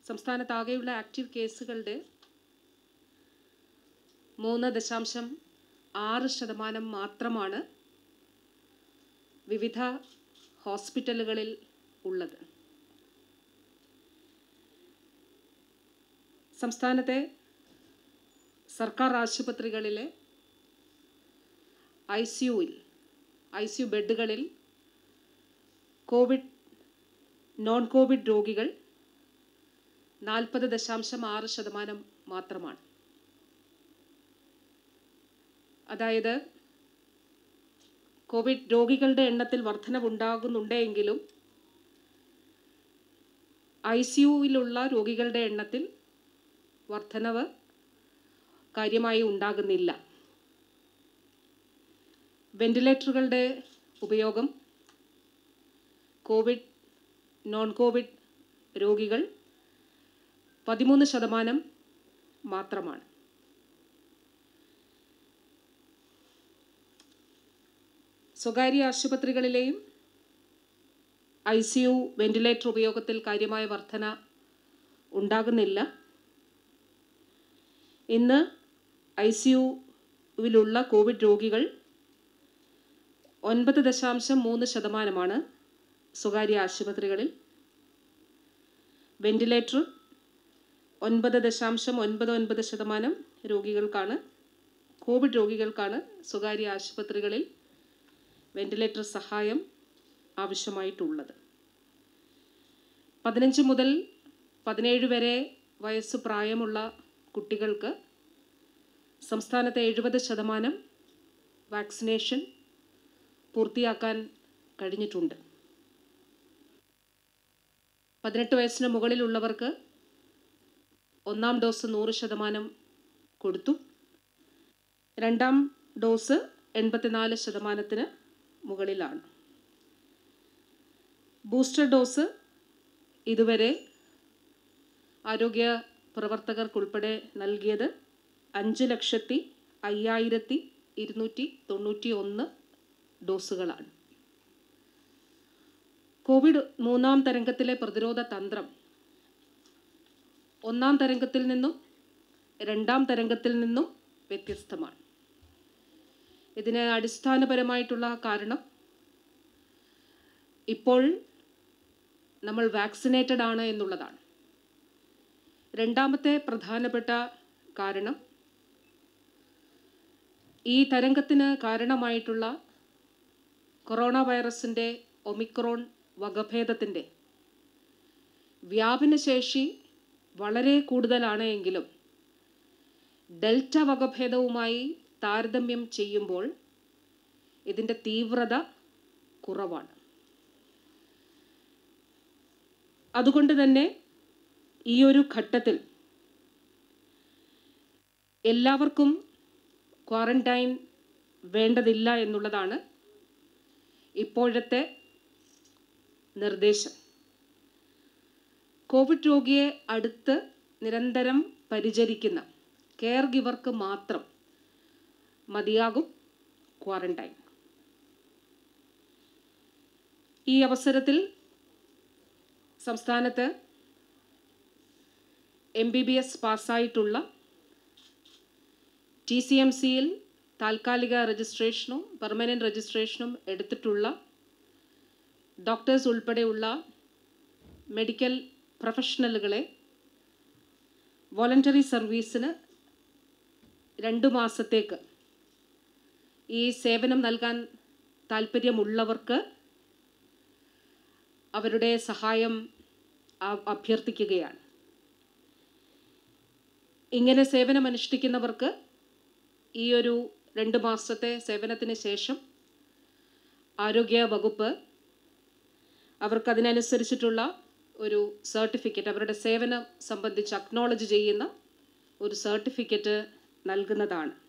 സംസ്ഥാനത്താകെയുള്ള active കേസുകളുടെ മൂന്ന് ദശാംശം ആറ് ശതമാനം മാത്രമാണ് വിവിധ ഹോസ്പിറ്റലുകളിൽ ഉള്ളത് സംസ്ഥാനത്തെ സർക്കാർ ആശുപത്രികളിലെ ഐ സിയുയിൽ ഐ സി യു ബെഡുകളിൽ കോവിഡ് നോൺ കോവിഡ് രോഗികൾ നാൽപ്പത് ദശാംശം ആറ് ശതമാനം മാത്രമാണ് അതായത് കോവിഡ് രോഗികളുടെ എണ്ണത്തിൽ വർധനവുണ്ടാകുന്നുണ്ടെങ്കിലും ഐ സി യുവിലുള്ള രോഗികളുടെ എണ്ണത്തിൽ വർധനവ് കാര്യമായി ഉണ്ടാകുന്നില്ല വെന്റിലേറ്ററുകളുടെ ഉപയോഗം കോവിഡ് നോൺ കോവിഡ് രോഗികൾ പതിമൂന്ന് ശതമാനം മാത്രമാണ് സ്വകാര്യ ആശുപത്രികളിലെയും ഐ സി യു വെന്റിലേറ്റർ ഉപയോഗത്തിൽ കാര്യമായ വർധന ഉണ്ടാകുന്നില്ല ഇന്ന് ഐ സി യുവിലുള്ള കോവിഡ് രോഗികൾ ഒൻപത് ദശാംശം മൂന്ന് ശതമാനമാണ് സ്വകാര്യ ആശുപത്രികളിൽ വെന്റിലേറ്റർ ഒൻപത് ദശാംശം ഒൻപത് ഒൻപത് ശതമാനം രോഗികൾക്കാണ് കോവിഡ് രോഗികൾക്കാണ് സ്വകാര്യ ആശുപത്രികളിൽ വെന്റിലേറ്റർ സഹായം ആവശ്യമായിട്ടുള്ളത് പതിനഞ്ച് മുതൽ പതിനേഴ് വരെ വയസ്സ് പ്രായമുള്ള കുട്ടികൾക്ക് സംസ്ഥാനത്തെ എഴുപത് ശതമാനം വാക്സിനേഷൻ പൂർത്തിയാക്കാൻ കഴിഞ്ഞിട്ടുണ്ട് പതിനെട്ട് വയസ്സിന് മുകളിലുള്ളവർക്ക് ഒന്നാം ഡോസ് നൂറ് ശതമാനം കൊടുത്തു രണ്ടാം ഡോസ് എൺപത്തിനാല് ശതമാനത്തിന് മുകളിലാണ് ബൂസ്റ്റർ ഡോസ് ഇതുവരെ ആരോഗ്യ പ്രവർത്തകർക്കുൾപ്പെടെ നൽകിയത് അഞ്ച് ലക്ഷത്തി അയ്യായിരത്തി ഇരുന്നൂറ്റി തൊണ്ണൂറ്റി ഒന്ന് ഡോസുകളാണ് കോവിഡ് മൂന്നാം തരംഗത്തിലെ പ്രതിരോധ തന്ത്രം ഒന്നാം തരംഗത്തിൽ നിന്നും രണ്ടാം തരംഗത്തിൽ നിന്നും വ്യത്യസ്തമാണ് ഇതിന് അടിസ്ഥാനപരമായിട്ടുള്ള കാരണം ഇപ്പോൾ നമ്മൾ വാക്സിനേറ്റഡ് ആണ് എന്നുള്ളതാണ് രണ്ടാമത്തെ പ്രധാനപ്പെട്ട കാരണം ഈ തരംഗത്തിന് കാരണമായിട്ടുള്ള കൊറോണ വൈറസിൻ്റെ ഒമിക്രോൺ വകഭേദത്തിൻ്റെ വ്യാപനശേഷി വളരെ കൂടുതലാണ് എങ്കിലും ഡെൽറ്റ വകഭേദവുമായി താരതമ്യം ചെയ്യുമ്പോൾ ഇതിൻ്റെ തീവ്രത കുറവാണ് അതുകൊണ്ട് തന്നെ ഈ ഒരു ഘട്ടത്തിൽ എല്ലാവർക്കും ക്വാറന്റൈൻ വേണ്ടതില്ല എന്നുള്ളതാണ് ഇപ്പോഴത്തെ നിർദ്ദേശം കോവിഡ് രോഗിയെ അടുത്ത് നിരന്തരം പരിചരിക്കുന്ന കെയർ ഗിവർക്ക് മാത്രം മതിയാകും ക്വാറന്റൈൻ ഈ അവസരത്തിൽ സംസ്ഥാനത്ത് എം ബി ബി എസ് പാസ്സായിട്ടുള്ള ടി സി എം സിയിൽ താൽക്കാലിക രജിസ്ട്രേഷനും പെർമനൻറ്റ് രജിസ്ട്രേഷനും എടുത്തിട്ടുള്ള ഡോക്ടേഴ്സ് ഉൾപ്പെടെയുള്ള മെഡിക്കൽ പ്രൊഫഷണലുകളെ വോളണ്ടറി സർവീസിന് രണ്ട് മാസത്തേക്ക് ഈ സേവനം നൽകാൻ താല്പര്യമുള്ളവർക്ക് അവരുടെ സഹായം അ- അഭ്യർത്ഥിക്കുകയാണ് ഇങ്ങനെ സേവനമനുഷ്ഠിക്കുന്നവർക്ക് ഈ ഒരു രണ്ട് മാസത്തെ സേവനത്തിന് ശേഷം ആരോഗ്യ വകുപ്പ് അവർക്ക് അതിനനുസരിച്ചിട്ടുള്ള ഒരു സർട്ടിഫിക്കറ്റ് അവരുടെ സേവനം സംബന്ധിച്ച് അക്നോളജ് ചെയ്യുന്ന ഒരു സർട്ടിഫിക്കറ്റ് നൽകുന്നതാണ്